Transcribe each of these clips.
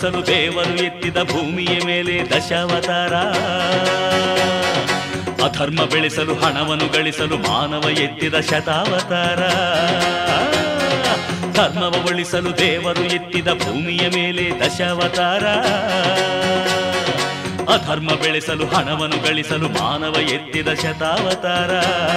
ಉಳಿಸಲು ದೇವರು ಎತ್ತಿದ ಭೂಮಿಯ ಮೇಲೆ ದಶಾವತಾರ ಅಧರ್ಮ ಬೆಳೆಸಲು ಹಣವನ್ನು ಗಳಿಸಲು ಮಾನವ ಎತ್ತಿದ ಶತಾವತಾರ ಧರ್ಮವ ಉಳಿಸಲು ದೇವರು ಎತ್ತಿದ ಭೂಮಿಯ ಮೇಲೆ ದಶಾವತಾರ ಅಧರ್ಮ ಬೆಳೆಸಲು ಹಣವನ್ನು ಗಳಿಸಲು ಮಾನವ ಎತ್ತಿದ ಶತಾವತಾರ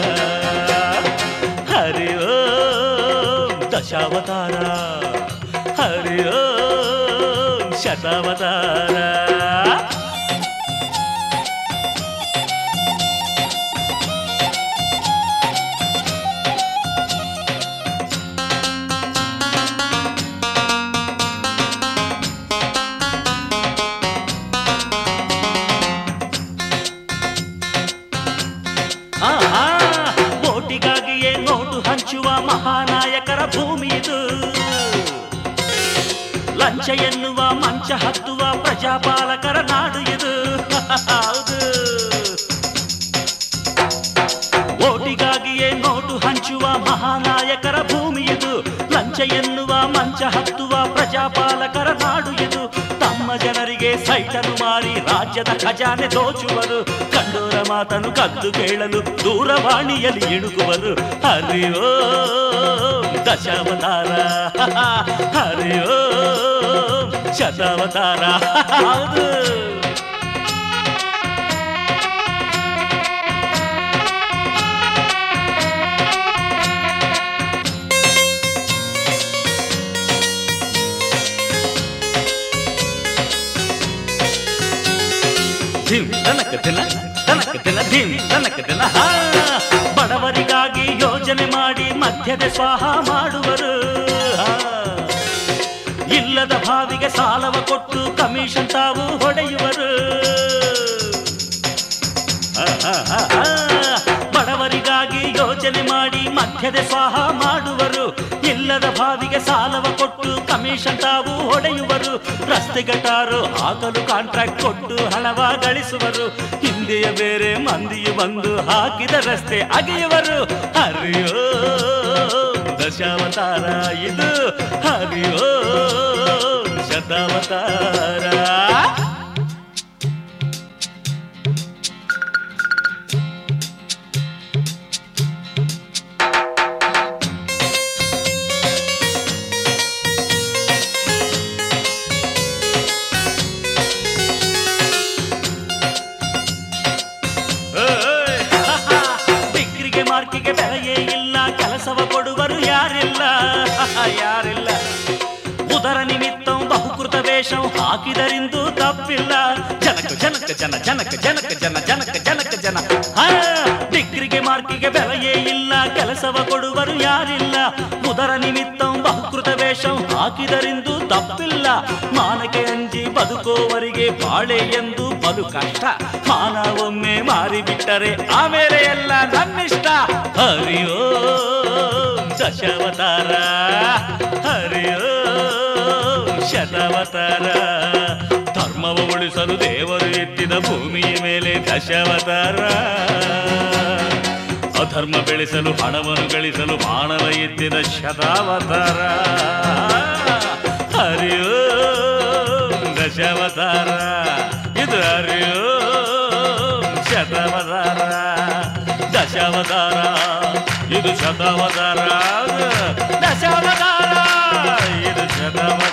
ಹರಿ ಓಂ ದಶಾವತಾರ ಹರಿ ಓಂ ಶತಾವತಾರ ಆಹಾ, ಓಟಿಗಾಗಿಯೇ ನೋಟು ಹಂಚುವ ಮಹಾನಾಯಕರ ಭೂಮಿ ಇದು ಲಂಚ ಎನ್ನುವ ಮಂಚ ಹತ್ತುವ ಪ್ರಜಾಪಾಲಕರ ನಾಡು ಇದು ಹೌದು ಓಟಿಗಾಗಿಯೇ ನೋಟು ಹಂಚುವ ಮಹಾನಾಯಕರ ಭೂಮಿ ಇದು ಲಂಚ ಎನ್ನುವ ಮಂಚ ಹತ್ತುವ ಪ್ರಜಾಪಾಲಕರ ನಾಡು ಇದು ತಮ್ಮ ಜನರಿಗೆ ಸೈಟನ್ನು ಮಾರಿ ರಾಜ್ಯದ ಖಜಾನೆ ದೋಚುವರು ಕಂಡೋರ ಮಾತನ್ನು ಕದ್ದು ಕೇಳಲು ದೂರವಾಣಿಯಲ್ಲಿ ಇಣುಕುವರು ಹರಿಯೋ ದಶಾವತಾರ ಹರಿಯೋ ಶತಾವತಾರ ಹೌದು ಧಿಮ್ ತನಕ ದಿನ ತನಕ ದಿನ ಧಿಮ್ ತನಕ ದಿನ ಹಾ. ಬಡವರಿಗಾಗಿ ಯೋಜನೆ ಮಾಡಿ ಮಧ್ಯದ ಸ್ವಾಹ ಮಾಡುವರು ಹಾ. ಇಲ್ಲದ ಭಾವಿಗೆ ಸಾಲವ ಕೊಟ್ಟು ಕಮಿಷನ್ ತಾವು ಹೊಡೆಯುವರು ಆ, ಆ, ಆ, ಆ. ಬಡವರಿಗಾಗಿ ಯೋಜನೆ ಮಾಡಿ ಮಧ್ಯದ ಸ್ವಾಹ ಮಾಡುವರು ಇಲ್ಲದ ಭಾವಿಗೆ ಸಾಲವ ಕೊಟ್ಟು ಕಮಿಷನ್ ತಾವು ಹೊಡೆಯುವರು ರಸ್ತೆ ಗಟಾರು ಹಾಕಲು ಕಾಂಟ್ರಾಕ್ಟ್ ಕೊಟ್ಟು ಹಣವ ಗಳಿಸುವರು ಹಿಂದೆಯ ಬೇರೆ ಮಂದಿಯು ಬಂದು ಹಾಕಿದ ರಸ್ತೆ ಅಗೆಯುವರು ಹರಿಯೋ ದಶಾವತಾರ ಇದು ಹರಿಯೋ ಶತಾವತಾರ ಏಯ್! ಡಿಗ್ರಿಗೆ ಮಾರ್ಕಿಗೆ ಬೆಲೆಯೇ ಇಲ್ಲ ಕೆಲಸವ ಕೊಡುವರು ಯಾರಿಲ್ಲ ಯಾರಿಲ್ಲ ಉದರ ನಿಮಿತ್ತಂ ಬಹುಕೃತ ವೇಷಂ ಹಾಕಿದರಿಂದು ತಪ್ಪಿಲ್ಲ ಜನಕ ಜನಕ ಜನ ಜನಕ ಜನಕ ಜನ ಜನಕ ಜನಕ ಜನ ಹಾ, ಡಿಗ್ರಿಗೆ ಮಾರ್ಕಿಗೆ ಬೆಲೆಯೇ ಇಲ್ಲ ಕೆಲಸವ ಕೊಡುವರು ಯಾರಿಲ್ಲ ಉದರ ನಿಮಿತ್ತಂ ಬಹುಕೃತ ವೇಷಂ ಹಾಕಿದರಿಂದು ತಪ್ಪಿಲ್ಲ ಮಾನಕ್ಕೆ ಅಂಜಿ ಬದುಕೋವರಿಗೆ ಬಾಳೆ ಎಂದು ಬಲು ಕಷ್ಟ ಮಾನ ಒಮ್ಮೆ ಮಾರಿಬಿಟ್ಟರೆ ಆಮೇಲೆ ಎಲ್ಲ ನನ್ನಿಷ್ಟ ಹರಿಯೋ ದಶಾವತಾರ ಹರಿಯೋ ಶತಾವತಾರ ಧರ್ಮವ ಉಳಿಸಲು ದೇವರು ಎತ್ತಿದ ಭೂಮಿಯ ಮೇಲೆ ದಶಾವತಾರ ಅಧರ್ಮ ಬೆಳೆಸಲು ಹಣವನ್ನು ಗಳಿಸಲು ಮಾನವ ಎತ್ತಿದ ಶತಾವತಾರ ಹರಿಯೋ ದಶಾವತಾರ ಇದು ಹರಿಯೋ ಶತಾವತಾರ ದಶಾವತಾರ ಇದು ಶತಾವತಾರ ದಶಾವತಾರ ಇದು ಶತಾವತಾರ